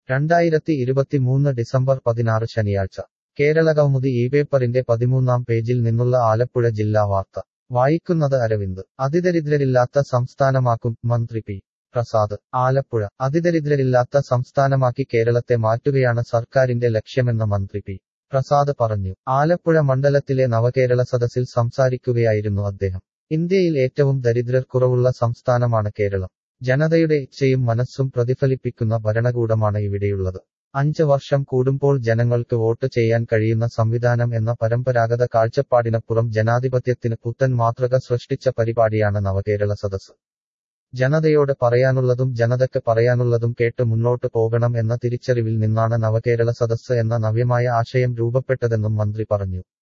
രണ്ടായിരത്തി ഇരുപത്തിമൂന്ന് ഡിസംബർ പതിനാറ് ശനിയാഴ്ച കേരളകൗമുദി ഈ പേപ്പറിന്റെ പതിമൂന്നാം പേജിൽ നിന്നുള്ള ആലപ്പുഴ ജില്ലാ വാർത്ത വായിക്കുന്നത് അരവിന്ദ് അതിദരിദ്രരില്ലാത്ത സംസ്ഥാനമാക്കും മന്ത്രി പി പ്രസാദ് ആലപ്പുഴ അതിദരിദ്രരില്ലാത്ത സംസ്ഥാനമാക്കി കേരളത്തെ മാറ്റുകയാണ് സർക്കാരിന്റെ ലക്ഷ്യമെന്ന് മന്ത്രി പി പ്രസാദ് പറഞ്ഞു ആലപ്പുഴ മണ്ഡലത്തിലെ നവകേരള സദസ്സിൽ സംസാരിക്കുകയായിരുന്നു അദ്ദേഹം ഇന്ത്യയിൽ ഏറ്റവും ദരിദ്രർ കുറവുള്ള സംസ്ഥാനമാണ് കേരളം ജനതയുടെ ഇച്ഛയും മനസ്സും പ്രതിഫലിപ്പിക്കുന്ന ഭരണകൂടമാണ് ഇവിടെയുള്ളത് അഞ്ച് വർഷം കൂടുമ്പോൾ ജനങ്ങൾക്ക് വോട്ട് ചെയ്യാൻ കഴിയുന്ന സംവിധാനം എന്ന പരമ്പരാഗത കാഴ്ചപ്പാടിനപ്പുറം ജനാധിപത്യത്തിന് പുത്തൻ മാതൃക സൃഷ്ടിച്ച പരിപാടിയാണ് നവകേരള സദസ്സ് ജനതയോട് പറയാനുള്ളതും ജനതയ്ക്ക് പറയാനുള്ളതും കേട്ട് മുന്നോട്ട് പോകണം എന്ന തിരിച്ചറിവിൽ നിന്നാണ് നവകേരള സദസ്സ് എന്ന നവ്യമായ ആശയം രൂപപ്പെട്ടതെന്നും മന്ത്രി പറഞ്ഞു